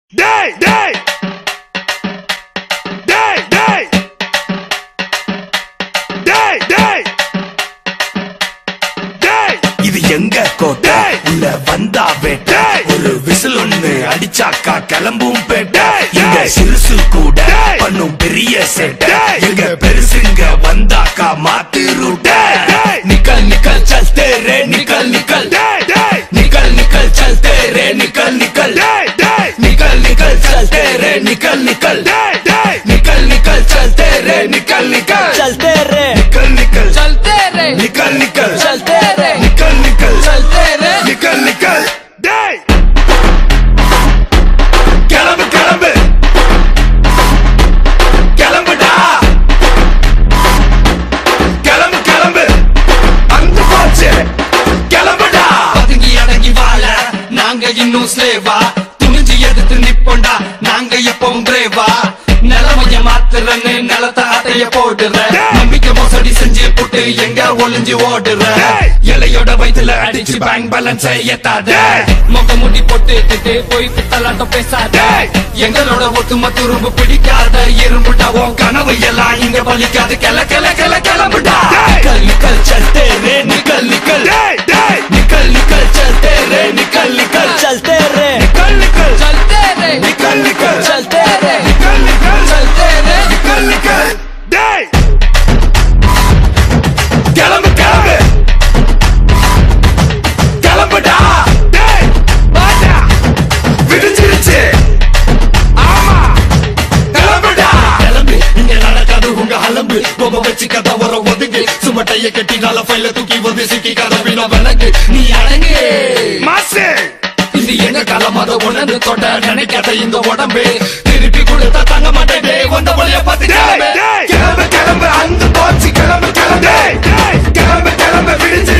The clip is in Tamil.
டேய் டேய் டேய் டேய் டேய் டேய் டேய் இது எங்க கோட்டை டேய். உள்ள வந்தா வேட்டை டேய். ஒரு விசில் ஒண்ணு அடிச்சாக்கா கிளம்பும் பேட்டை டேய். இங்க டேய். சிறுசு கூட டேய். பண்ணும் பெரிய சேட்டை டேய். எங்க பெருசுங்க வந்தாக்கா மாத்து ரூட்டை டேய். நிக்கல் நிக்கல் சல்தே ரே நிக்கல் நிக்கல் டேய் டேய் निकल निकल चलते रे निकल निकल டேய் டேய் निकल निकल चलते रे निकल निकल டேய் டேய் निकल निकल चलते रे निकल निकल चलते रे निकल निकल चलते रे निकल निकल चलते रे निकल निकल चलते रे निकल निकल டேய் கிளம்பு கிளம்பு கிளம்புடா கிளம்பு கிளம்பு அந்த போச்சு கிளம்புடா பதுங்கி அடங்கி வாழ நாங்க இன்னும் ஸ்லேவா துணிஞ்சு எதிர்த்து நிப்போண்டா நாங்க எப்பவும் பிரேவா நிலைமைய மாத்துறன்னு நிலத்த அட்டைய போடுற நம்பிக்கை மோசடி செஞ்சு புட்டு எங்க ஒளிஞ்சு ஓடுற டேய். இலையோட வயித்துல அடிச்சு பேங்க் பேலன்ஸ் ஏத்தாத டேய். முக முடி போட்டு போய் பித்தலாட்டம் பேசாத டேய். எங்களோட ஒத்தும துரும்பு பிடிக்காத இரும்புடா உன் கனவு எல்லாம் இங்க பலிக்காது கிள கிள கிள கிளம்புடா டேய். निकल निकल चलते रे निकल निकल டேய் டேய் निकल निकल चलते रे निकल निकल चलते रे निकल निकल चलते रे निकल निकल चलते रे निकल निकल चलते रे निकल निकल டேய் கிளம்பு கிளம்பு கிளம்புடா டேய் வாடா விடிஞ்சிருச்சு ஆமா கிளம்புடா கிளம்பு இங்க நடக்காது உங்க அலம்பு பொம்மை வச்சு கதை வர ஒதுங்கு சுமட்டைய கட்டி நல்ல ஃபைல தூக்கி வந்து சிக்கி கதை பின்ன விளக்கு நீ அடங்கு மாசு இது எங்க காலம் அதை உணர்ந்து தொட்ட நினைக்காத இந்த உடம்பு திருப்பி கொடுத்தா தங்க மாட்டேன் வந்த வழிய பார்த்து டேய் கிளம்பு. டேய் கிளம்பு கிளம்பு அந்த போச்சு கிளம்பு கிளம்பு டேய் டேய் கிளம்பு கிளம்பு விடிஞ்சிருச்சு